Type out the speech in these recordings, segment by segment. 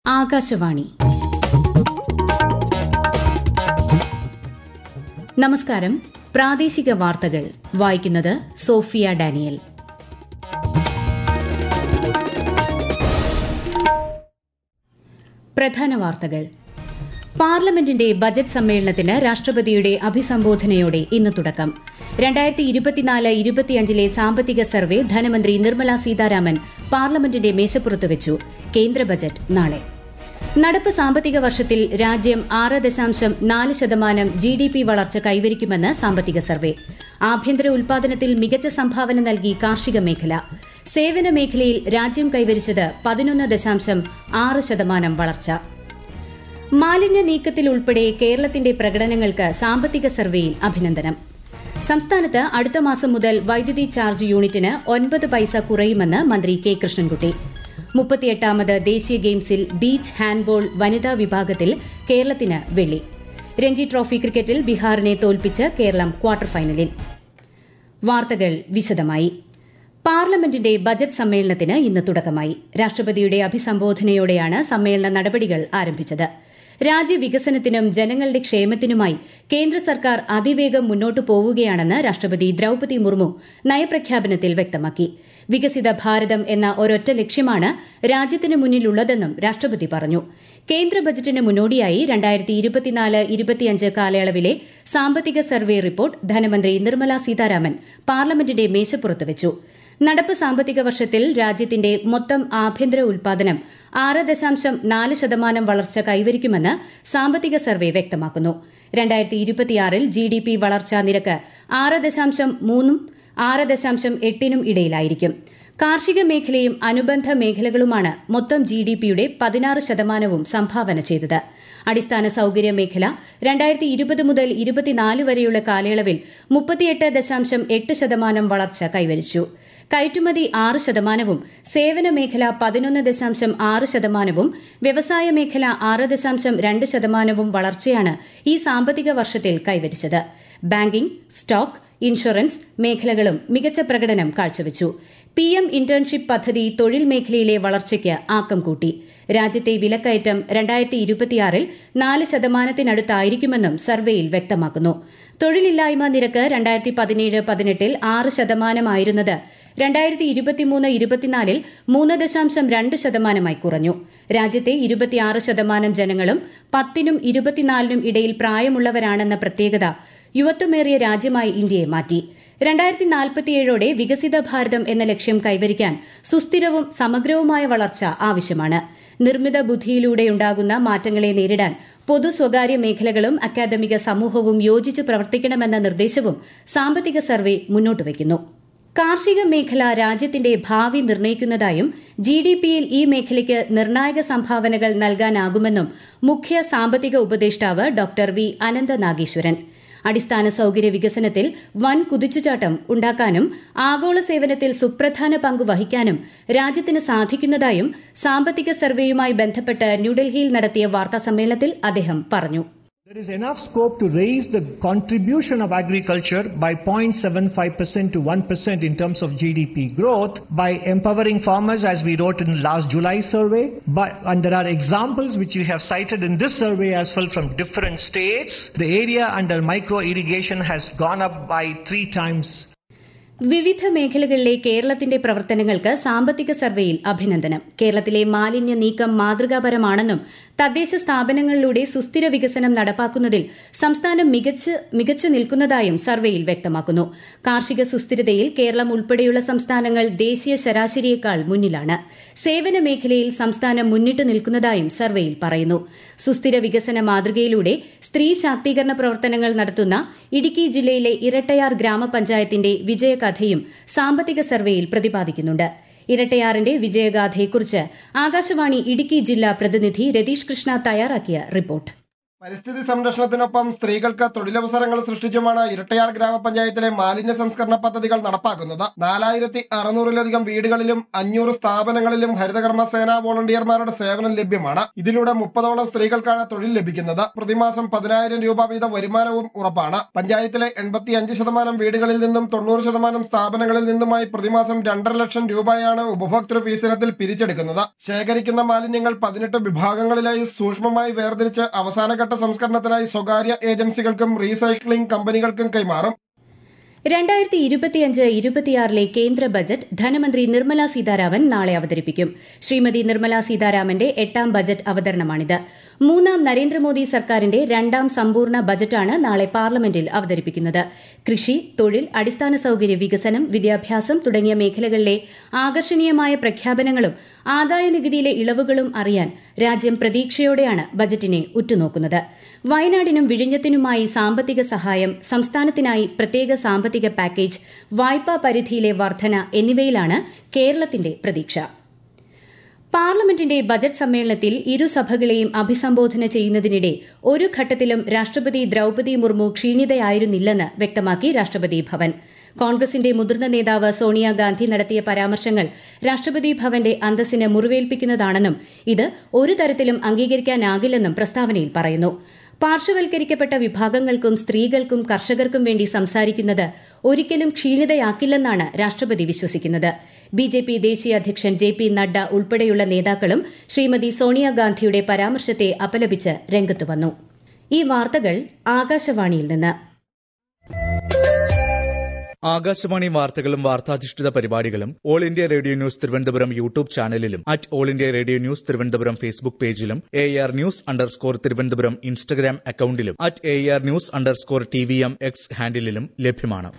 ആകാശവാണി നമസ്കാരം പ്രാദേശിക വാർത്തകൾ വായിക്കുന്നത് സോഫിയ ഡാനിയൽ പ്രധാന വാർത്തകൾ പാർലമെന്റിന്റെ ബജറ്റ് സമ്മേളനത്തിന് രാഷ്ട്രപതിയുടെ അഭിസംബോധനയോടെ ഇന്ന് തുടക്കം രണ്ടായിരത്തി ഇരുപത്തിനാല് ഇരുപത്തിയഞ്ചിലെ സാമ്പത്തിക സർവേ ധനമന്ത്രി നിർമ്മല സീതാരാമൻ പാർലമെന്റിന്റെ മേശപ്പുറത്ത് വെച്ചു കേന്ദ്ര ബജറ്റ് നാളെ നടപ്പ് സാമ്പത്തിക വർഷത്തിൽ രാജ്യം ആറ് ദശാംശം നാല് ശതമാനം ജി ഡി പി വളർച്ച കൈവരിക്കുമെന്ന് സാമ്പത്തിക സർവേ ആഭ്യന്തര ഉൽപാദനത്തിൽ മികച്ച സംഭാവന നൽകി കാർഷിക മേഖല സേവന മേഖലയിൽ രാജ്യം കൈവരിച്ചത് പതിനൊന്ന് ദശാംശം ആറ് ശതമാനം വളർച്ച മാലിന്യ നീക്കത്തിൽ ഉൾപ്പെടെ കേരളത്തിന്റെ പ്രകടനങ്ങൾക്ക് സാമ്പത്തിക സർവേയിൽ അഭിനന്ദനം സംസ്ഥാനത്ത് അടുത്ത മാസം മുതൽ വൈദ്യുതി ചാർജ് യൂണിറ്റിന് ഒൻപത് പൈസ കുറയുമെന്ന് മന്ത്രി കെ കൃഷ്ണൻകുട്ടി മുപ്പത്തിയെട്ടാമത് ദേശീയ ഗെയിംസിൽ ബീച്ച് ഹാൻഡ്ബോൾ വനിതാ വിഭാഗത്തിൽ കേരളത്തിന് വെള്ളി രഞ്ജി ട്രോഫി ക്രിക്കറ്റിൽ ബീഹാറിനെ തോൽപ്പിച്ച് കേരളം ക്വാർട്ടർ ഫൈനലിൽ വാർത്തകൾ വിശദമായി പാർലമെന്റിന്റെ ബജറ്റ് സമ്മേളനത്തിന് ഇന്ന് തുടക്കമായി രാഷ്ട്രപതിയുടെ അഭിസംബോധനയോടെയാണ് സമ്മേളന നടപടികൾ ആരംഭിച്ചത് രാജ്യവികസനത്തിനും ജനങ്ങളുടെ ക്ഷേമത്തിനുമായി കേന്ദ്ര സർക്കാർ അതിവേഗം മുന്നോട്ടു പോവുകയാണെന്ന് രാഷ്ട്രപതി ദ്രൌപതി മുർമു നയപ്രഖ്യാപനത്തിൽ വ്യക്തമാക്കി വികസിത ഭാരതം എന്ന ഒരൊറ്റ ലക്ഷ്യമാണ് രാജ്യത്തിന് മുന്നിലുള്ളതെന്നും രാഷ്ട്രപതി പറഞ്ഞു കേന്ദ്ര ബജറ്റിന് മുന്നോടിയായി രണ്ടായിരത്തി ഇരുപത്തിനാല് ഇരുപത്തിയഞ്ച് കാലയളവിലെ സാമ്പത്തിക സർവേ റിപ്പോർട്ട് ധനമന്ത്രി നിർമ്മല സീതാരാമൻ പാർലമെന്റിന്റെ മേശപ്പുറത്ത് വെച്ചു നടപ്പ് സാമ്പത്തിക വർഷത്തിൽ രാജ്യത്തിന്റെ മൊത്തം ആഭ്യന്തര ഉൽപാദനം ആറ് ദശാംശം നാല് ശതമാനം വളർച്ച കൈവരിക്കുമെന്ന് സാമ്പത്തിക സർവേ വ്യക്തമാക്കുന്നു രണ്ടായിരത്തി ഇരുപത്തിയാറിൽ ജി ഡി പി വളർച്ചാ നിരക്ക് ആറ് ദശാംശം മൂന്നും ആറ് ദശാംശം എട്ടിനും ഇടയിലായിരിക്കും കാർഷിക മേഖലയും അനുബന്ധ മേഖലകളുമാണ് മൊത്തം ജി ഡി പിയുടെ പതിനാറ് ശതമാനവും സംഭാവന ചെയ്തത് അടിസ്ഥാന സൌകര്യ മേഖല രണ്ടായിരത്തി ഇരുപത് മുതൽ ഇരുപത്തിനാല് വരെയുള്ള കാലയളവിൽ മുപ്പത്തിയെട്ട് ദശാംശം എട്ട് ശതമാനം വളർച്ച കൈവരിച്ചു കയറ്റുമതി ആറ് ശതമാനവും സേവന മേഖല പതിനൊന്ന് ദശാംശം ആറ് ശതമാനവും വ്യവസായ മേഖല ആറ് ദശാംശം രണ്ട് ശതമാനവും വളർച്ചയാണ് ഈ സാമ്പത്തിക വർഷത്തിൽ കൈവരിച്ചത് ബാങ്കിംഗ് സ്റ്റോക്ക് ഇൻഷുറൻസ് മേഖലകളും മികച്ച പ്രകടനം കാഴ്ചവച്ചു പി എം ഇന്റേൺഷിപ്പ് പദ്ധതി തൊഴിൽ മേഖലയിലെ വളർച്ചയ്ക്ക് ആക്കം കൂട്ടി രാജ്യത്തെ വിലക്കയറ്റം രണ്ടായിരത്തി ഇരുപത്തിയാറിൽ നാല് ശതമാനത്തിനടുത്തായിരിക്കുമെന്നും സർവേയിൽ വ്യക്തമാക്കുന്നു തൊഴിലില്ലായ്മ നിരക്ക് രണ്ടായിരത്തി പതിനേഴ് പതിനെട്ടിൽ ആറ് ശതമാനമായിരുന്നത് രണ്ടായിരത്തി ഇരുപത്തിമൂന്ന് ഇരുപത്തിനാലിൽ മൂന്ന് ദശാംശം രണ്ട് ശതമാനമായി കുറഞ്ഞു രാജ്യത്തെ ഇരുപത്തിയാറ് ശതമാനം ജനങ്ങളും പത്തിനും ഇരുപത്തിനാലിനും ഇടയിൽ പ്രായമുള്ളവരാണെന്ന പ്രത്യേകത യുവത്വമേറിയ രാജ്യമായി ഇന്ത്യയെ മാറ്റി രണ്ടായിരത്തി നാൽപ്പത്തിയേഴോടെ വികസിത ഭാരതം എന്ന ലക്ഷ്യം കൈവരിക്കാൻ സുസ്ഥിരവും സമഗ്രവുമായ വളർച്ച ആവശ്യമാണ് നിർമ്മിത ബുദ്ധിയിലൂടെയുണ്ടാകുന്ന മാറ്റങ്ങളെ നേരിടാൻ പൊതു സ്വകാര്യ മേഖലകളും അക്കാദമിക സമൂഹവും യോജിച്ച് പ്രവർത്തിക്കണമെന്ന നിർദ്ദേശവും സാമ്പത്തിക സർവേ മുന്നോട്ട് വയ്ക്കുന്നു കാർഷിക മേഖല രാജ്യത്തിന്റെ ഭാവി നിർണ്ണയിക്കുന്നതായും ജി ഡി പിയിൽ ഈ മേഖലയ്ക്ക് നിർണായക സംഭാവനകൾ നൽകാനാകുമെന്നും മുഖ്യ സാമ്പത്തിക ഉപദേഷ്ടാവ് ഡോക്ടർ വി അനന്ത നാഗേശ്വരൻ അടിസ്ഥാന സൌകര്യ വികസനത്തിൽ വൻ കുതിച്ചുചാട്ടം ഉണ്ടാക്കാനും ആഗോള സേവനത്തിൽ സുപ്രധാന പങ്ക് വഹിക്കാനും രാജ്യത്തിന് സാധിക്കുന്നതായും സാമ്പത്തിക സർവേയുമായി ബന്ധപ്പെട്ട് ന്യൂഡൽഹിയിൽ നടത്തിയ വാർത്താസമ്മേളനത്തിൽ അദ്ദേഹം പറഞ്ഞു There is enough scope to raise the contribution of agriculture by 0.75% to 1% in terms of GDP growth by empowering farmers as we wrote in last July survey. But, and there are examples which we have cited in this survey as well from different states. The area under micro irrigation has gone up by three times വിവിധ മേഖലകളിലെ കേരളത്തിന്റെ പ്രവർത്തനങ്ങൾക്ക് സാമ്പത്തിക സർവേയിൽ അഭിനന്ദനം കേരളത്തിലെ മാലിന്യ നീക്കം മാതൃകാപരമാണെന്നും തദ്ദേശ സ്ഥാപനങ്ങളിലൂടെ സുസ്ഥിര വികസനം നടപ്പാക്കുന്നതിൽ സംസ്ഥാനം മികച്ച് മികച്ചു നിൽക്കുന്നതായും സർവേയിൽ വ്യക്തമാക്കുന്നു കാർഷിക സുസ്ഥിരതയിൽ കേരളം ഉൾപ്പെടെയുള്ള സംസ്ഥാനങ്ങൾ ദേശീയ ശരാശരിയേക്കാൾ മുന്നിലാണ് സേവന മേഖലയിൽ സംസ്ഥാനം മുന്നിട്ട് നിൽക്കുന്നതായും സർവേയിൽ പറയുന്നു സുസ്ഥിര വികസന മാതൃകയിലൂടെ സ്ത്രീ ശാക്തീകരണ പ്രവർത്തനങ്ങൾ നടത്തുന്ന ഇടുക്കി ജില്ലയിലെ ഇരട്ടയാർ ഗ്രാമപഞ്ചായത്തിന്റെ വിജയകഥയും സാമ്പത്തിക സർവേയിൽ പ്രതിപാദിക്കുന്നുണ്ട് ഇരട്ടയാറിന്റെ വിജയഗാഥയെക്കുറിച്ച് ആകാശവാണി ഇടുക്കി ജില്ലാ പ്രതിനിധി രതീഷ് കൃഷ്ണ തയ്യാറാക്കിയ റിപ്പോർട്ട് പരിസ്ഥിതി സംരക്ഷണത്തിനൊപ്പം സ്ത്രീകൾക്ക് തൊഴിലവസരങ്ങൾ സൃഷ്ടിച്ചുമാണ് ഇരട്ടയാർ ഗ്രാമപഞ്ചായത്തിലെ മാലിന്യ സംസ്കരണ പദ്ധതികൾ നടപ്പാക്കുന്നത് നാലായിരത്തി അറുന്നൂറിലധികം വീടുകളിലും അഞ്ഞൂറ് സ്ഥാപനങ്ങളിലും ഹരിതകർമ്മ സേനാ വോളണ്ടിയർമാരുടെ സേവനം ലഭ്യമാണ് ഇതിലൂടെ മുപ്പതോളം സ്ത്രീകൾക്കാണ് തൊഴിൽ ലഭിക്കുന്നത് പ്രതിമാസം പതിനായിരം രൂപ വീതം വരുമാനവും ഉറപ്പാണ് പഞ്ചായത്തിലെ എൺപത്തിയഞ്ച് ശതമാനം വീടുകളിൽ നിന്നും തൊണ്ണൂറ് ശതമാനം സ്ഥാപനങ്ങളിൽ നിന്നുമായി പ്രതിമാസം രണ്ടര ലക്ഷം രൂപയാണ് ഉപഭോക്തൃ ഫീസ് ഇനത്തിൽ പിരിച്ചെടുക്കുന്നത് ശേഖരിക്കുന്ന മാലിന്യങ്ങൾ പതിനെട്ട് വിഭാഗങ്ങളിലായി സൂക്ഷ്മമായി വേർതിരിച്ച് അവസാനഘട്ട സംസ്കരണത്തിനായി സ്വകാര്യ ഏജൻസികൾക്കും റീസൈക്ലിംഗ് കമ്പനികൾക്കും കൈമാറും രണ്ടായിരത്തി ഇരുപത്തിയഞ്ച് ഇരുപത്തിയാറിലെ കേന്ദ്ര ബജറ്റ് ധനമന്ത്രി നിർമ്മല സീതാരാമൻ നാളെ അവതരിപ്പിക്കും ശ്രീമതി നിർമ്മല സീതാരാമന്റെ എട്ടാം ബജറ്റ് അവതരണമാണിത് മൂന്നാം നരേന്ദ്രമോദി സർക്കാരിന്റെ രണ്ടാം സമ്പൂർണ്ണ ബജറ്റാണ് നാളെ പാർലമെന്റിൽ അവതരിപ്പിക്കുന്നത് കൃഷി തൊഴിൽ അടിസ്ഥാന സൌകര്യ വികസനം വിദ്യാഭ്യാസം തുടങ്ങിയ മേഖലകളിലെ ആകർഷണീയമായ പ്രഖ്യാപനങ്ങളും ആദായ നികുതിയിലെ ഇളവുകളും അറിയാൻ രാജ്യം പ്രതീക്ഷയോടെയാണ് ബജറ്റിനെ ഉറ്റുനോക്കുന്നത് വയനാടിനും വിഴിഞ്ഞത്തിനുമായി സാമ്പത്തിക സഹായം സംസ്ഥാനത്തിനായി പ്രത്യേക സാമ്പത്തിക പാക്കേജ് വായ്പാ പരിധിയിലെ വർധന എന്നിവയിലാണ് കേരളത്തിന്റെ പ്രതീക്ഷ പാർലമെന്റിന്റെ ബജറ്റ് സമ്മേളനത്തിൽ ഇരുസഭകളെയും അഭിസംബോധന ചെയ്യുന്നതിനിടെ ഒരു ഘട്ടത്തിലും രാഷ്ട്രപതി ദ്രൌപതി മുർമു ക്ഷീണിതയായിരുന്നില്ലെന്ന് വ്യക്തമാക്കി രാഷ്ട്രപതി ഭവൻ കോൺഗ്രസിന്റെ മുതിർന്ന നേതാവ് സോണിയാഗാന്ധി നടത്തിയ പരാമർശങ്ങൾ രാഷ്ട്രപതി ഭവന്റെ അന്തസ്സിന് മുറിവേൽപ്പിക്കുന്നതാണെന്നും ഇത് ഒരു തരത്തിലും അംഗീകരിക്കാനാകില്ലെന്നും പ്രസ്താവനയിൽ പറയുന്നു പാർശ്വവൽക്കരിക്കപ്പെട്ട വിഭാഗങ്ങൾക്കും സ്ത്രീകൾക്കും കർഷകർക്കും വേണ്ടി സംസാരിക്കുന്നത് ഒരിക്കലും ക്ഷീണിതയാക്കില്ലെന്നാണ് രാഷ്ട്രപതി വിശ്വസിക്കുന്നത് ബി ജെ പി ദേശീയ അധ്യക്ഷൻ ജെ പി നഡ്ഡ ഉൾപ്പെടെയുള്ള നേതാക്കളും ശ്രീമതി സോണിയാഗാന്ധിയുടെ പരാമർശത്തെ അപലപിച്ച് രംഗത്ത് വന്നു ഈ വാർത്തകൾ ആകാശവാണിയിൽ നിന്ന് ആകാശവാണി വാർത്തകളും വാർത്താധിഷ്ഠിത പരിപാടികളും all India radio news Thiruvananthapuram YouTube ചാനലിലും at all India radio news Thiruvananthapuram Facebook പേജിലും A R news underscore Thiruvananthapuram Instagram അക്കൌണ്ടിലും at A R news underscore T V M X ഹാൻഡിലും ലഭ്യമാണ്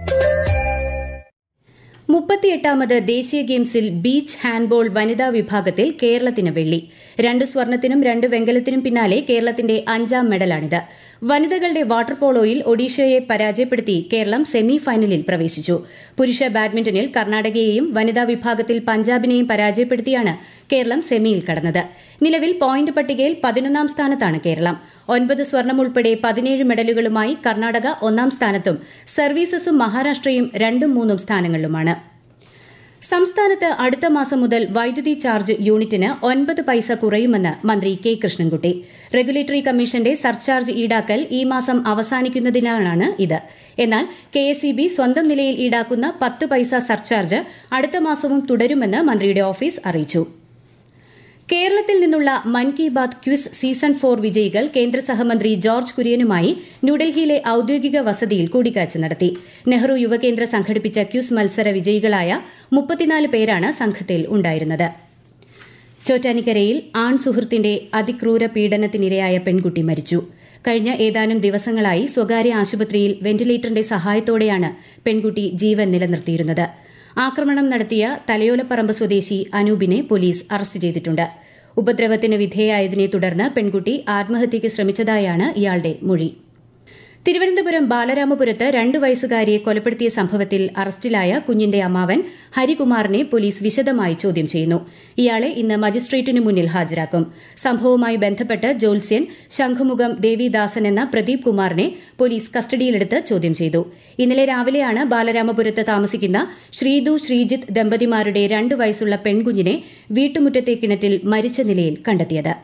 മുപ്പത്തിയെട്ടാമത് ദേശീയ ഗെയിംസിൽ ബീച്ച് ഹാൻഡ്ബോൾ വനിതാ വിഭാഗത്തിൽ കേരളത്തിന് വെള്ളി രണ്ട് സ്വർണത്തിനും രണ്ട് വെങ്കലത്തിനും പിന്നാലെ കേരളത്തിന്റെ അഞ്ചാം മെഡലാണിത് വനിതകളുടെ വാട്ടർ പോളോയിൽ ഒഡീഷയെ പരാജയപ്പെടുത്തി കേരളം സെമി ഫൈനലിൽ പ്രവേശിച്ചു പുരുഷ ബാഡ്മിന്റണിൽ കർണാടകയെയും വനിതാ വിഭാഗത്തിൽ പഞ്ചാബിനെയും പരാജയപ്പെടുത്തിയാണ് കേരളം സെമിയിൽ കടന്നത് നിലവിൽ പോയിന്റ് പട്ടികയിൽ പതിനൊന്നാം സ്ഥാനത്താണ് കേരളം ഒൻപത് സ്വർണം ഉൾപ്പെടെ പതിനേഴ് മെഡലുകളുമായി കർണാടക ഒന്നാം സ്ഥാനത്തും സർവീസസും മഹാരാഷ്ട്രയും രണ്ടും മൂന്നും സ്ഥാനങ്ങളിലുമാണ് സംസ്ഥാനത്ത് അടുത്ത മാസം മുതൽ വൈദ്യുതി ചാർജ് യൂണിറ്റിന് ഒൻപത് പൈസ കുറയുമെന്ന് മന്ത്രി കെ കൃഷ്ണൻകുട്ടി റെഗുലേറ്ററി കമ്മീഷന്റെ സർചാർജ് ഈടാക്കൽ ഈ മാസം അവസാനിക്കുന്നതിനാലാണ് ഇത് എന്നാൽ കെ സ്വന്തം നിലയിൽ ഈടാക്കുന്ന പത്ത് പൈസ സർചാർജ് അടുത്ത മാസവും തുടരുമെന്ന് മന്ത്രിയുടെ ഓഫീസ് അറിയിച്ചു കേരളത്തിൽ നിന്നുള്ള Mann Ki Baat quiz season four വിജയികൾ കേന്ദ്ര സഹമന്ത്രി ജോർജ് കുര്യനുമായി ന്യൂഡൽഹിയിലെ ഔദ്യോഗിക വസതിയിൽ കൂടിക്കാഴ്ച നടത്തി നെഹ്റു യുവകേന്ദ്ര സംഘടിപ്പിച്ച ക്വിസ് മത്സര വിജയികളായ മുപ്പത്തിനാല് പേരാണ് സംഘത്തിൽ ഉണ്ടായിരുന്നത് ചോറ്റാനിക്കരയിൽ ആൺ സുഹൃത്തിന്റെ അതിക്രൂര പീഡനത്തിനിരയായ പെൺകുട്ടി മരിച്ചു കഴിഞ്ഞ ഏതാനും ദിവസങ്ങളായി സ്വകാര്യ ആശുപത്രിയിൽ വെന്റിലേറ്ററിന്റെ സഹായത്തോടെയാണ് പെൺകുട്ടി ജീവൻ നിലനിർത്തിയിരുന്നത് ആക്രമണം നടത്തിയ തലയോലപ്പറമ്പ് സ്വദേശി അനൂപിനെ പോലീസ് അറസ്റ്റ് ചെയ്തിട്ടുണ്ട് ഉപദ്രവത്തിന് വിധേയായതിനെ തുടർന്ന് പെൺകുട്ടി ആത്മഹത്യയ്ക്ക് ശ്രമിച്ചതായാണ് ഇയാളുടെ മൊഴി തിരുവനന്തപുരം ബാലരാമപുരത്ത് രണ്ടു വയസ്സുകാരിയെ കൊലപ്പെടുത്തിയ സംഭവത്തിൽ അറസ്റ്റിലായ കുഞ്ഞിന്റെ അമ്മാവൻ ഹരികുമാറിനെ പോലീസ് വിശദമായി ചോദ്യം ചെയ്യുന്നു ഇയാളെ ഇന്ന് മജിസ്ട്രേറ്റിനു മുന്നിൽ ഹാജരാക്കും സംഭവവുമായി ബന്ധപ്പെട്ട് ജോത്സ്യൻ ശംഖുമുഖം ദേവിദാസൻ എന്ന പ്രദീപ് കുമാറിനെ പോലീസ് കസ്റ്റഡിയിലെടുത്ത് ചോദ്യം ചെയ്തു ഇന്നലെ രാവിലെയാണ് ബാലരാമപുരത്ത് താമസിക്കുന്ന ശ്രീതു ശ്രീജിത്ത് ദമ്പതിമാരുടെ രണ്ടു വയസ്സുള്ള പെൺകുഞ്ഞിനെ വീട്ടുമുറ്റത്തെ കിണറ്റിൽ മരിച്ച നിലയിൽ കണ്ടെത്തിയത്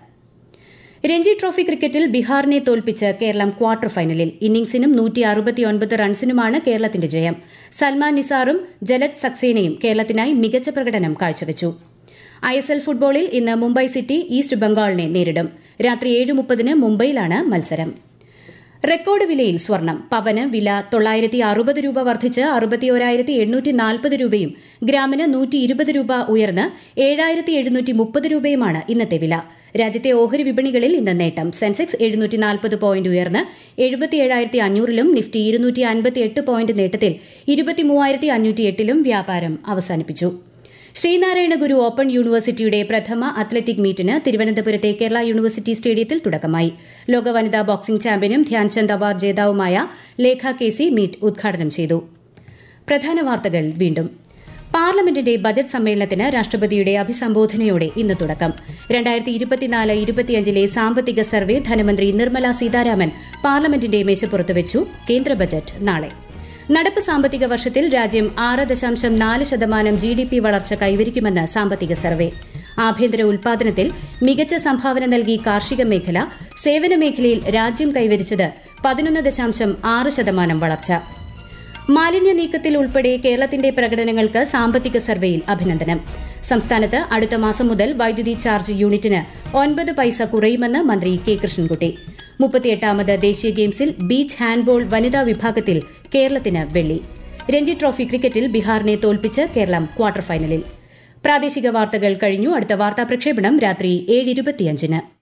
രഞ്ജി ട്രോഫി ക്രിക്കറ്റിൽ ബീഹാറിനെ തോൽപ്പിച്ച് കേരളം ക്വാർട്ടർ ഫൈനലിൽ ഇന്നിംഗ്സിനും നൂറ്റി അറുപത്തിയൊൻപത് റൺസിനുമാണ് കേരളത്തിന്റെ ജയം സൽമാൻ നിസാറും ജലത് സക്സേനയും കേരളത്തിനായി മികച്ച പ്രകടനം കാഴ്ചവച്ചു ഐ എസ് എൽ ഫുട്ബോളിൽ ഇന്ന് മുംബൈ സിറ്റി ഈസ്റ്റ് ബംഗാളിനെ നേരിടും രാത്രി ഏഴ് മുപ്പതിന് മുംബൈയിലാണ് മത്സരം റെക്കോർഡ് വിലയിൽ സ്വർണം പവന് വില തൊള്ളായിരത്തി അറുപത് രൂപ വർദ്ധിച്ച് അറുപത്തിയോരായിരത്തി എണ്ണൂറ്റി നാൽപ്പത് രൂപയും ഗ്രാമിന് നൂറ്റി ഇരുപത് രൂപ ഉയർന്ന് ഏഴായിരത്തി എഴുന്നൂറ്റി മുപ്പത് രൂപയുമാണ് ഇന്നത്തെ വില രാജ്യത്തെ ഓഹരി വിപണികളിൽ ഇന്ന് നേട്ടം സെൻസെക്സ് എഴുന്നൂറ്റി നാൽപ്പത് പോയിന്റ് ഉയർന്ന് എഴുപത്തിയേഴായിരത്തി അഞ്ഞൂറിലും നിഫ്റ്റി ഇരുന്നൂറ്റി അൻപത്തി എട്ട് പോയിന്റ് നേട്ടത്തിൽ ഇരുപത്തിമൂവായിരത്തി അഞ്ഞൂറ്റി എട്ടിലും വ്യാപാരം അവസാനിപ്പിച്ചു ശ്രീനാരായണ ഗുരു ഓപ്പൺ യൂണിവേഴ്സിറ്റിയുടെ പ്രഥമ അത്ലറ്റിക് മീറ്റിന് തിരുവനന്തപുരത്തെ കേരള യൂണിവേഴ്സിറ്റി സ്റ്റേഡിയത്തിൽ തുടക്കമായി ലോക വനിതാ ബോക്സിംഗ് ചാമ്പ്യനും ധ്യാൻചന്ദ് അവാർഡ് ജേതാവുമായ ലേഖ കെ സി മീറ്റ് ഉദ്ഘാടനം ചെയ്തു പ്രധാന വാർത്തകൾ വീണ്ടും പാർലമെന്റിന്റെ ബജറ്റ് സമ്മേളനത്തിന് രാഷ്ട്രപതിയുടെ അഭിസംബോധനയോടെ ഇന്ന് തുടക്കം രണ്ടായിരത്തി ഇരുപത്തിനാല് ഇരുപത്തിയഞ്ചിലെ സാമ്പത്തിക സർവേ ധനമന്ത്രി നിർമ്മല സീതാരാമൻ പാർലമെന്റിന്റെ മേശപ്പുറത്ത് വെച്ചു കേന്ദ്ര ബജറ്റ് നാളെ നടപ്പ് സാമ്പത്തിക വർഷത്തിൽ രാജ്യം ആറ് ദശാംശം നാല് ശതമാനം ജി ഡി പി വളർച്ച കൈവരിക്കുമെന്ന് സാമ്പത്തിക സർവേ ആഭ്യന്തര ഉൽപാദനത്തിൽ മികച്ച സംഭാവന നൽകി കാർഷിക മേഖല സേവന മേഖലയിൽ രാജ്യം കൈവരിച്ചത് പതിനൊന്ന് ദശാംശം ആറ് ശതമാനം വളർച്ച മാലിന്യ നീക്കത്തിൽ ഉൾപ്പെടെ കേരളത്തിന്റെ പ്രകടനങ്ങൾക്ക് സാമ്പത്തിക സർവേയിൽ അഭിനന്ദനം സംസ്ഥാനത്ത് അടുത്ത മാസം മുതൽ വൈദ്യുതി ചാർജ് യൂണിറ്റിന് ഒൻപത് പൈസ കുറയുമെന്ന് മന്ത്രി കെ കൃഷ്ണൻകുട്ടി മുപ്പത്തിയെട്ടാമത് ദേശീയ ഗെയിംസിൽ ബീച്ച് ഹാൻഡ്ബോൾ വനിതാ വിഭാഗത്തിൽ കേരളത്തിന് വെള്ളി രഞ്ജി ട്രോഫി ക്രിക്കറ്റിൽ ബീഹാറിനെ തോൽപ്പിച്ച് കേരളം ക്വാർട്ടർ ഫൈനലിൽ പ്രാദേശിക വാർത്തകൾ കഴിഞ്ഞു അടുത്ത വാർത്താ പ്രക്ഷേപണം രാത്രി ഏഴ് ഇരുപത്തിയഞ്ചിന്